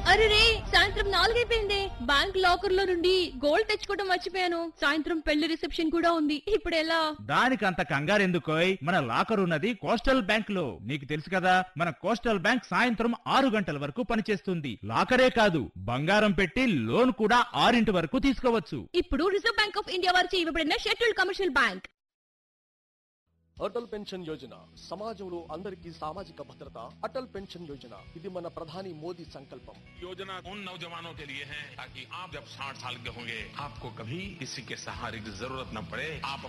అరే రే సాయంత్రం నాలుగైపోయింది bank locker లో నుండి గోల్డ్ తెచ్చుకోవడం మర్చిపోయాను సాయంత్రం పెళ్లి రిసెప్షన్ కూడా ఉంది ఇప్పుడు ఎలా దానికి అంత కంగారెందుకోయ్ మన లాకర్ ఉన్నది కోస్టల్ బ్యాంక్ లో నీకు తెలుసు కదా మన కోస్టల్ బ్యాంక్ సాయంత్రం ఆరు గంటల వరకు పనిచేస్తుంది లాకరే కాదు బంగారం పెట్టి లోన్ కూడా ఆరింటి వరకు తీసుకోవచ్చు ఇప్పుడు రిజర్వ్ బ్యాంక్ ఆఫ్ ఇండియా వారిచే ఇవ్వబడిన schedule commercial bank Atal pension Yojana సమాజంలో అందరికీ సామాజిక భద్రత అటల్ పెన్షన్ యోజన ఇది మన ప్రధాని మోదీ సంకల్పం योजना उन नौजवानों के लिए है ताकि आप जब 60 साल के होंगे आपको कभी किसी के सहारे की जरूरत न पड़े आप